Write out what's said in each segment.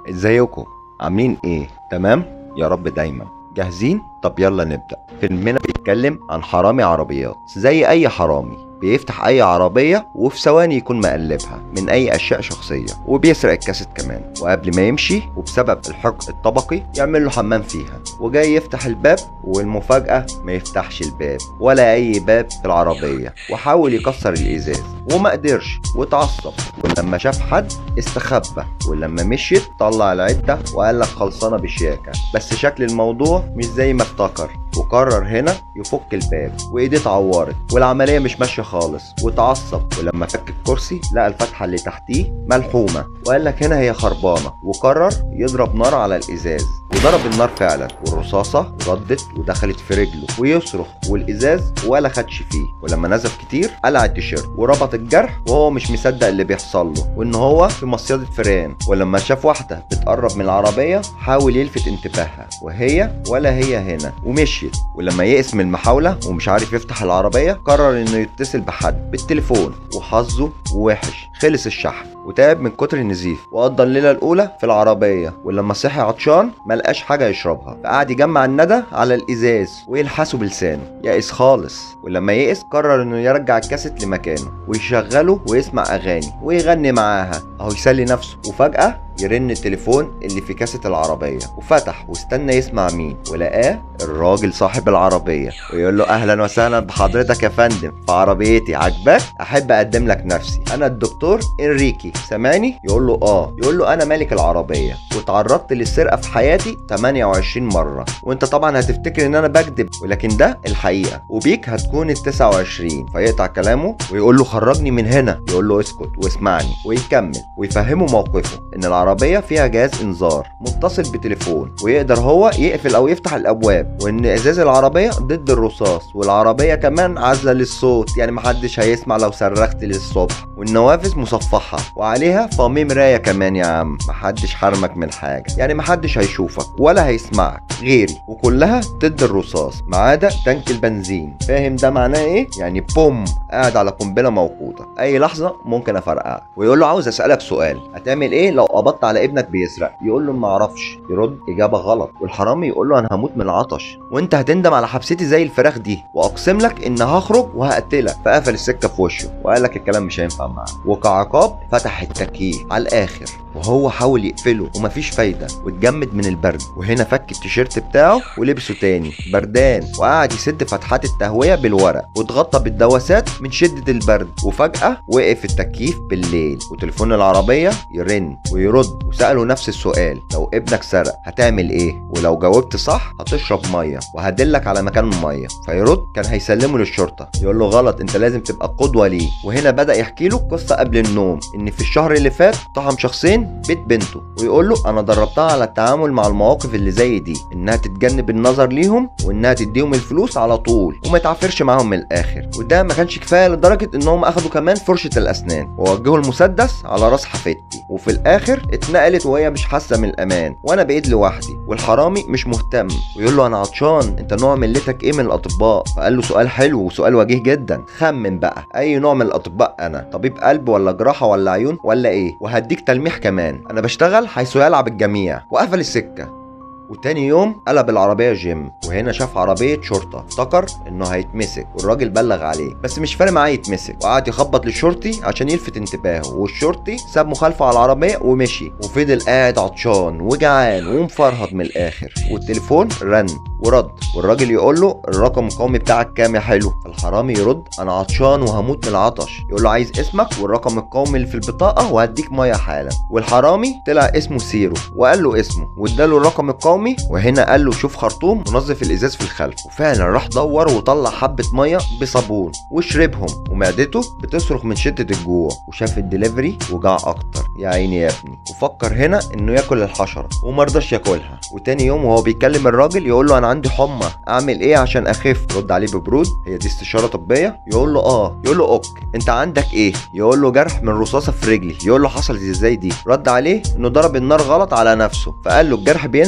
ازيكم عاملين ايه تمام يا رب دايما جاهزين طب يلا نبدا فيلمنا بيتكلم عن حرامي عربيات زي اي حرامي بيفتح اي عربيه وفي ثواني يكون مقلبها من اي اشياء شخصيه وبيسرق الكاسيت كمان وقبل ما يمشي وبسبب الحقد الطبقي يعمل له حمام فيها وجاي يفتح الباب والمفاجاه ما يفتحش الباب ولا اي باب في العربيه وحاول يكسر الازاز وما قدرش واتعصب ولما شاف حد استخبى ولما مشيت طلع العده وقال لك خلصانه بشياكه بس شكل الموضوع مش زي ما افتكر وقرر هنا يفك الباب وايديه اتعورت والعمليه مش ماشيه خالص واتعصب ولما فك الكرسي لقى الفتحه اللي تحتيه ملحومه وقال لك هنا هي خربانه وقرر يضرب نار على الازاز وضرب النار فعلا والرصاصه ردت ودخلت في رجله ويصرخ والازاز ولا خدش فيه ولما نزف كتير قلع التيشيرت وربط الجرح وهو مش مصدق اللي بيحصل له وان هو في مصيده فيران ولما شاف واحده بتقرب من العربيه حاول يلفت انتباهها وهي ولا هي هنا ومشيت ولما يئس من المحاوله ومش عارف يفتح العربيه قرر انه يتصل بحد بالتليفون وحظه وحش خلص الشحن وتعب من كتر النزيف وقضى الليله الاولى في العربيه ولما صحي عطشان ملقاش حاجه يشربها فقعد يجمع الندى على الازاز ويلحسه بلسانه يائس خالص ولما يئس قرر انه يرجع الكاسيت لمكانه ويشغله ويسمع اغاني ويغني معاها اهو يسلي نفسه وفجاه يرن التليفون اللي في كاسة العربية وفتح واستنى يسمع مين ولقاه الراجل صاحب العربية ويقول له أهلا وسهلا بحضرتك يا فندم في عربيتي عجبك أحب أقدم لك نفسي أنا الدكتور إنريكي سامعني يقول له آه يقول له أنا مالك العربية وتعرضت للسرقة في حياتي 28 مرة وأنت طبعا هتفتكر إن أنا بكذب ولكن ده الحقيقة وبيك هتكون ال 29 فيقطع كلامه ويقول له خرجني من هنا يقول له اسكت واسمعني ويكمل ويفهمه موقفه إن العربية فيها جهاز إنذار متصل بتليفون ويقدر هو يقفل أو يفتح الأبواب وإن إزاز العربية ضد الرصاص والعربية كمان عازلة للصوت يعني محدش هيسمع لو صرخت للصبح والنوافذ مصفحة وعليها فامي مراية كمان يا عم محدش حرمك من حاجة يعني محدش هيشوفك ولا هيسمعك غيري وكلها ضد الرصاص ما عدا تانك البنزين فاهم ده معناه ايه يعني بوم قاعد على قنبله موقوته اي لحظه ممكن افرقعك ويقول له عاوز اسالك سؤال هتعمل ايه لو قبضت على ابنك بيسرق يقول له ما اعرفش يرد اجابه غلط والحرامي يقول له انا هموت من العطش وانت هتندم على حبستي زي الفراخ دي واقسم لك ان هخرج وهقتلك فقفل السكه في وشه وقال لك الكلام مش هينفع معاه وكعقاب فتح التكييف على الاخر وهو حاول يقفله ومفيش فايده واتجمد من البرد وهنا فك التيشيرت بتاعه ولبسه تاني بردان وقعد يسد فتحات التهويه بالورق واتغطى بالدواسات من شده البرد وفجاه وقف التكييف بالليل وتليفون العربيه يرن ويرد وساله نفس السؤال لو ابنك سرق هتعمل ايه ولو جاوبت صح هتشرب ميه وهدلك على مكان الميه فيرد كان هيسلمه للشرطه يقول له غلط انت لازم تبقى قدوه ليه وهنا بدا يحكي له قصه قبل النوم ان في الشهر اللي فات طعم شخصين بيت بنته ويقول له انا دربتها على التعامل مع المواقف اللي زي دي انها تتجنب النظر ليهم وانها تديهم الفلوس على طول وما تعافرش معاهم من الاخر وده ما كانش كفايه لدرجه انهم اخدوا كمان فرشه الاسنان ووجهوا المسدس على راس حفيدتي وفي الاخر اتنقلت وهي مش حاسه من الامان وانا بقيت لوحدي والحرامي مش مهتم ويقول له انا عطشان انت نوع ملتك ايه من الاطباء فقال له سؤال حلو وسؤال وجيه جدا خمن بقى اي نوع من الاطباء انا طبيب قلب ولا جراحه ولا عيون ولا ايه وهديك تلميح كمان انا بشتغل حيث يلعب الجميع وقفل السكه وتاني يوم قلب العربية جيم وهنا شاف عربية شرطة افتكر انه هيتمسك والراجل بلغ عليه بس مش فارق معاه يتمسك وقعد يخبط للشرطي عشان يلفت انتباهه والشرطي ساب مخالفه على العربية ومشي وفضل قاعد عطشان وجعان ومفرهد من الاخر والتليفون رن ورد والراجل يقول له الرقم القومي بتاعك كام يا حلو الحرامي يرد انا عطشان وهموت من العطش يقول له عايز اسمك والرقم القومي اللي في البطاقه وهديك ميه حالا والحرامي طلع اسمه سيرو وقال له اسمه واداله الرقم القومي وهنا قال له شوف خرطوم ونظف الازاز في الخلف وفعلا راح دور وطلع حبه ميه بصابون وشربهم ومعدته بتصرخ من شده الجوع وشاف الدليفري وجاع اكتر يا عيني يا ابني وفكر هنا انه ياكل الحشره ومرضاش ياكلها وتاني يوم وهو بيكلم الراجل يقول له انا عندي حمى اعمل ايه عشان اخف رد عليه ببرود هي دي استشاره طبيه يقول له اه يقول له اوك انت عندك ايه يقول له جرح من رصاصه في رجلي يقول له حصلت ازاي دي رد عليه انه ضرب النار غلط على نفسه فقال له الجرح بينزف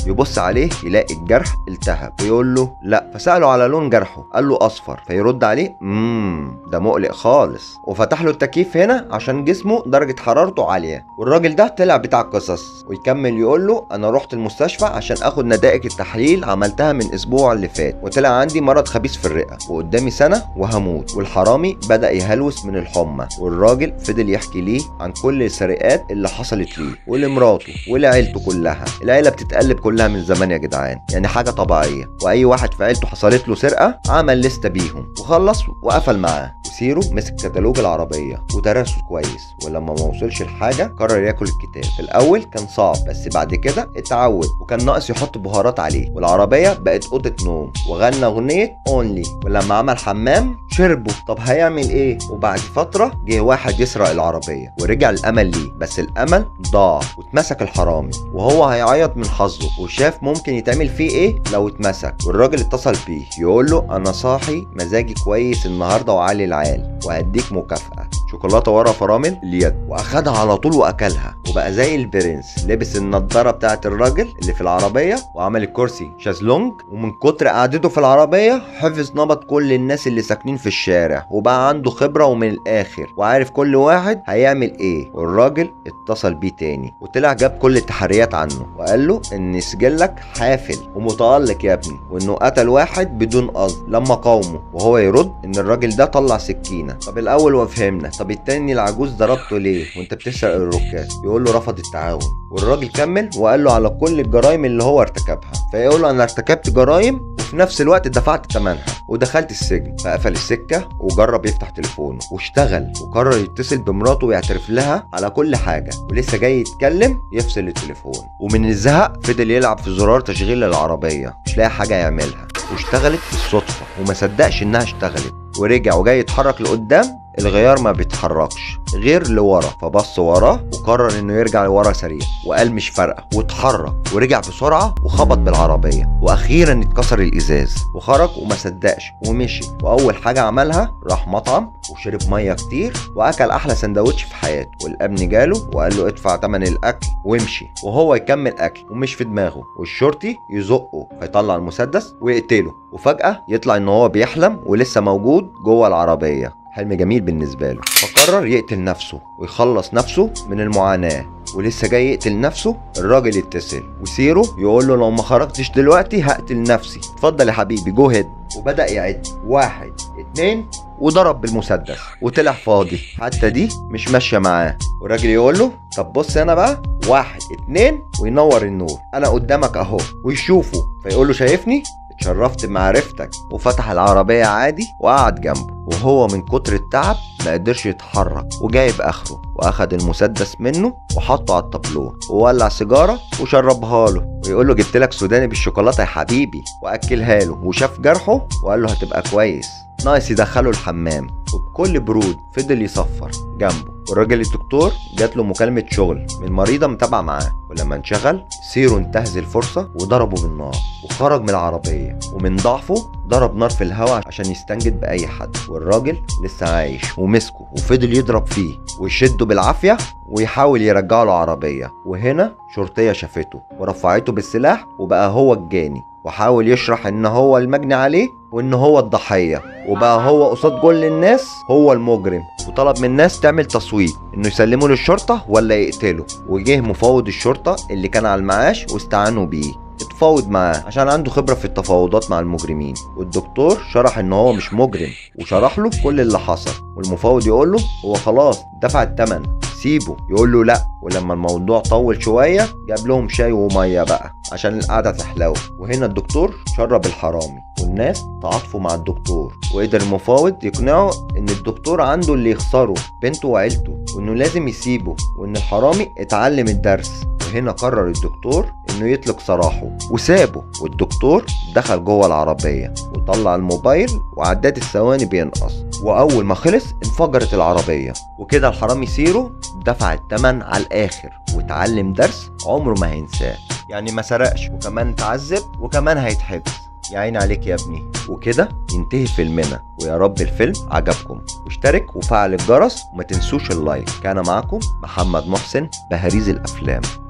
يبص عليه يلاقي الجرح التهب ويقول له لا فساله على لون جرحه قال له اصفر فيرد عليه امم ده مقلق خالص وفتح له التكييف هنا عشان جسمه درجه حرارته عاليه والراجل ده طلع بتاع قصص ويكمل يقول له انا رحت المستشفى عشان اخد نتائج التحليل عملتها من اسبوع اللي فات وطلع عندي مرض خبيث في الرئه وقدامي سنه وهموت والحرامي بدا يهلوس من الحمى والراجل فضل يحكي ليه عن كل السرقات اللي حصلت ليه ولمراته ولعيلته كلها العيله بتتقلب كلها من زمان يا جدعان يعني حاجه طبيعيه واي واحد في عيلته حصلت له سرقه عمل لسته بيهم وخلص وقفل معاه وسيرو مسك كتالوج العربيه ودرسه كويس ولما ما وصلش لحاجه قرر ياكل الكتاب في الاول كان صعب بس بعد كده اتعود وكان ناقص يحط بهارات عليه والعربيه بقت اوضه نوم وغنى اغنيه اونلي ولما عمل حمام شربه طب هيعمل ايه وبعد فتره جه واحد يسرق العربيه ورجع الامل ليه بس الامل ضاع واتمسك الحرامي وهو هيعيط من حظه وشاف ممكن يتعمل فيه ايه لو اتمسك والراجل اتصل بيه يقول له انا صاحي مزاجي كويس النهارده وعالي العال وهديك مكافاه شوكولاته ورا فرامل اليد واخدها على طول واكلها وبقى زي البرنس لبس النضاره بتاعت الراجل اللي في العربيه وعمل الكرسي شازلونج ومن كتر قعدته في العربيه حفظ نبض كل الناس اللي ساكنين في الشارع وبقى عنده خبره ومن الاخر وعارف كل واحد هيعمل ايه والراجل اتصل بيه تاني وطلع جاب كل التحريات عنه وقال له ان سجلك حافل ومتالق يا ابني وانه قتل واحد بدون قصد لما قاومه وهو يرد ان الراجل ده طلع سكينه طب الاول وفهمنا طب التاني العجوز ضربته ليه وانت بتسرق الركاز يقول له رفض التعاون والراجل كمل وقال له على كل الجرائم اللي هو ارتكبها فيقول له انا ارتكبت جرائم وفي نفس الوقت دفعت ثمنها ودخلت السجن فقفل السكه وجرب يفتح تليفونه واشتغل وقرر يتصل بمراته ويعترف لها على كل حاجه ولسه جاي يتكلم يفصل التليفون ومن الزهق فضل يلعب في زرار تشغيل العربيه مش لاقي حاجه يعملها واشتغلت بالصدفه وما صدقش انها اشتغلت ورجع وجاي يتحرك لقدام الغيار ما بيتحركش غير لورا فبص وراه وقرر انه يرجع لورا سريع وقال مش فارقه واتحرك ورجع بسرعه وخبط بالعربيه واخيرا اتكسر الازاز وخرج وما صدقش ومشي واول حاجه عملها راح مطعم وشرب ميه كتير واكل احلى سندوتش في حياته والابن جاله وقال له ادفع تمن الاكل وامشي وهو يكمل اكل ومش في دماغه والشرطي يزقه فيطلع المسدس ويقتله وفجاه يطلع ان هو بيحلم ولسه موجود جوه العربيه حلم جميل بالنسبة له فقرر يقتل نفسه ويخلص نفسه من المعاناة ولسه جاي يقتل نفسه الراجل يتصل وسيره يقول له لو ما خرجتش دلوقتي هقتل نفسي اتفضل يا حبيبي جو هيد وبدأ يعد واحد اتنين وضرب بالمسدس وطلع فاضي حتى دي مش ماشية معاه والراجل يقول له طب بص هنا بقى واحد اتنين وينور النور انا قدامك اهو ويشوفه فيقول له شايفني اتشرفت بمعرفتك وفتح العربية عادي وقعد جنبه وهو من كتر التعب ما قدرش يتحرك وجايب اخره واخد المسدس منه وحطه على الطابلوه وولع سيجاره وشربها له ويقول له جبت لك سوداني بالشوكولاته يا حبيبي واكلها له وشاف جرحه وقال له هتبقى كويس ناقص يدخله الحمام وبكل برود فضل يصفر جنبه والراجل الدكتور جات له مكالمة شغل من مريضة متابعة معاه ولما انشغل سيرو انتهز الفرصة وضربه بالنار وخرج من العربية ومن ضعفه ضرب نار في الهواء عشان يستنجد بأي حد والراجل لسه عايش ومسكه وفضل يضرب فيه ويشده بالعافية ويحاول يرجعه له عربية وهنا شرطية شافته ورفعته بالسلاح وبقى هو الجاني وحاول يشرح ان هو المجني عليه وان هو الضحية وبقى هو قصاد كل الناس هو المجرم وطلب من الناس تعمل تصويت انه يسلمه للشرطة ولا يقتله وجه مفوض الشرطة اللي كان على المعاش واستعانوا بيه اتفاوض معاه عشان عنده خبرة في التفاوضات مع المجرمين والدكتور شرح ان هو مش مجرم وشرح له كل اللي حصل والمفاوض يقول له هو خلاص دفع الثمن سيبه يقول له لا ولما الموضوع طول شوية جاب لهم شاي ومية بقى عشان القعدة تحلو وهنا الدكتور شرب الحرامي والناس تعاطفوا مع الدكتور وقدر المفاوض يقنعه ان الدكتور عنده اللي يخسره بنته وعيلته وانه لازم يسيبه وان الحرامي اتعلم الدرس وهنا قرر الدكتور انه يطلق سراحه وسابه والدكتور دخل جوه العربية وطلع الموبايل وعداد الثواني بينقص واول ما خلص انفجرت العربية وكده الحرامي سيرو دفع التمن على الاخر واتعلم درس عمره ما هينساه يعني ما سرقش وكمان تعذب وكمان هيتحبس يا عيني عليك يا ابني وكده ينتهي فيلمنا ويا رب الفيلم عجبكم واشترك وفعل الجرس وما تنسوش اللايك كان معكم محمد محسن بهريز الافلام